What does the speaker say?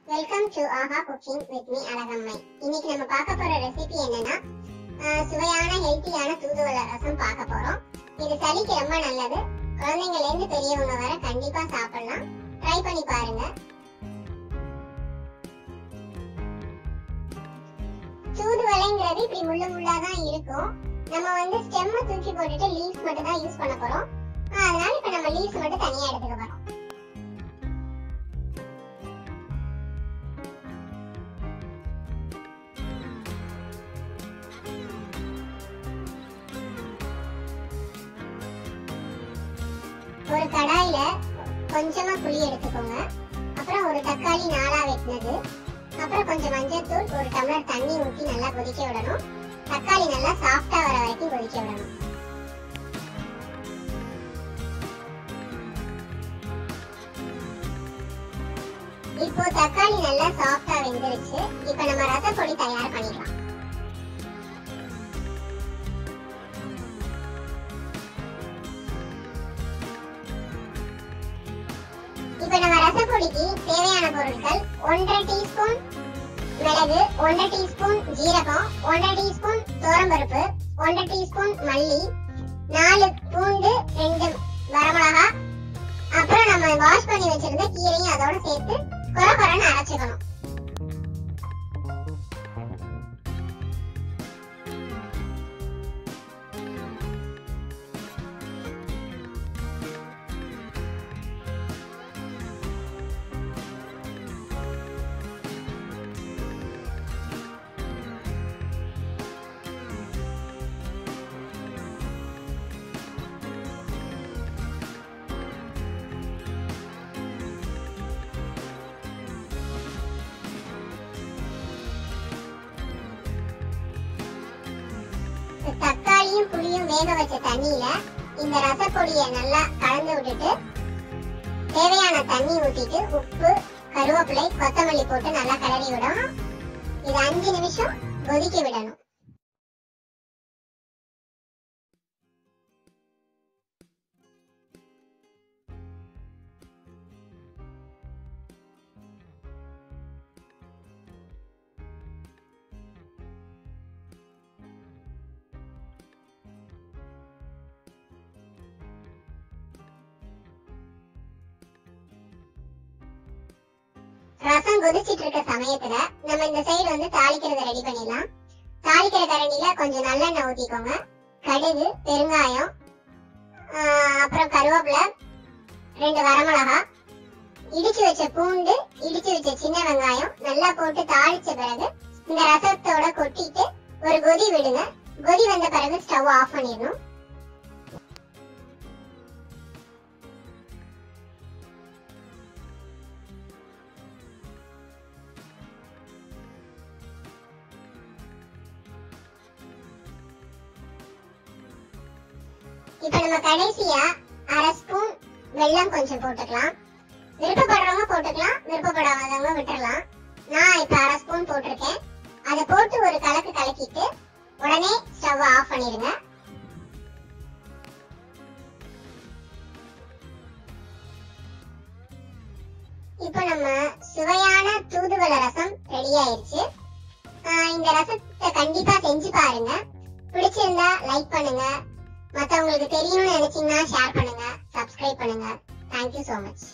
welcome to ஆஹா cooking with me Azhagammai இன்னைக்கு நம்ம பார்க்க போற ரெசிபி என்னன்னா ஆஹ், சுவையான ஹெல்த்தியான தூதுவளை ரசம் பார்க்க போறோம் இது சளிக்கு ரொம்ப நல்லது குழந்தைங்கள்ல இருந்து பெரியவங்க வரை கண்டிப்பா சாப்பிடலாம் ட்ரை பண்ணி பாருங்க தூதுவளைங்கிறது இப்படி முள்ளு முள்ளா தான் இருக்கும் நம்ம வந்து ஸ்டெம்ம தூக்கி போட்டுட்டு லீவ்ஸ் மட்டும் தான் யூஸ் பண்ண போறோம் ஆஹ், அதனால இப்ப நம்ம லீவ்ஸ் மட்டும் தனியா எடுத்துக்க போறோம் ஒரு கடாயில கொஞ்சமா புளி எடுத்துக்கோங்க அப்புறம் ஒரு தக்காளி நாலா வெட்டினது அப்புறம் கொஞ்சம் மஞ்சள்தூள் ஒரு டம்ளர் தண்ணி ஊற்றி நல்லா கொதிக்க விடணும் தக்காளி நல்லா சாஃப்டா வர வரைக்கும் கொதிக்க விடணும் இப்போ தக்காளி நல்லா சாஃப்டா வெந்துருச்சு இப்போ நம்ம ரசப்பொடி தயார் பண்ணிடலாம் இப்போ நம்ம ரசப்பொடிக்கு தேவையான பொருட்கள் ஒன்றரை டீஸ்பூன் மிளகு ஒன்றரை டீஸ்பூன் ஜீரகம் ஒன்றரை டீஸ்பூன் துவரம்பருப்பு ஒன்றரை டீஸ்பூன் மல்லி நாலு பூண்டு ரெண்டு வரமிளகா அப்புறம் நம்ம வாஷ் பண்ணி வச்சிருந்த கீரையும் அதோட சேர்த்து கொர கொரன்னு அரைச்சுக்கணும் இந்த தக்காளியும் புளியும் வேக வச்ச தண்ணியில இந்த ரசப்பொடியை நல்லா கலந்து விட்டுட்டு தேவையான தண்ணி ஊத்திட்டு உப்பு கருவேப்பிலை கொத்தமல்லி போட்டு நல்லா கிளறி விடணும் இது அஞ்சு நிமிஷம் கொதிக்க விடணும் ரசம் கொதிச்சிட்டு இருக்க சமயத்துல நம்ம இந்த சைடு வந்து தாளிக்கிறத ரெடி பண்ணிடலாம் தாளிக்கிற கரண்டில கொஞ்சம் நல்லெண்ணெய் ஊத்திக்கோங்க கடுகு பெருங்காயம் ஆஹ் அப்புறம் கருவேப்பிலை ரெண்டு வரமிளகா இடிச்சு வச்ச பூண்டு இடிச்சு வச்ச சின்ன வெங்காயம் நல்லா போட்டு தாளிச்ச பிறகு இந்த ரசத்தோட கொட்டிட்டு ஒரு கொதி விடுங்க கொதி வந்த பிறகு ஸ்டவ் ஆஃப் பண்ணிடணும் இப்ப நம்ம கடைசியா அரை ஸ்பூன் வெல்லம் கொஞ்சம் போட்டுக்கலாம் விருப்பப்படுறவங்க போட்டுக்கலாம் விருப்பப்படாதவங்க விட்டுறலாம் நான் இப்ப அரை ஸ்பூன் போட்டிருக்கேன் அதை போட்டு ஒரு கலக்கு கலக்கிட்டு உடனே ஸ்டவ் ஆஃப் பண்ணிடுங்க இப்போ நம்ம சுவையான தூதுவளை ரசம் ரெடி ஆயிருச்சு ஆஹ் இந்த ரசத்தை கண்டிப்பா செஞ்சு பாருங்க பிடிச்சிருந்தா லைக் பண்ணுங்க மத்தவங்களுக்கு தெரியணும்னு நினைச்சீங்கன்னா ஷேர் பண்ணுங்க சப்ஸ்கிரைப் பண்ணுங்க தேங்க்யூ so மச்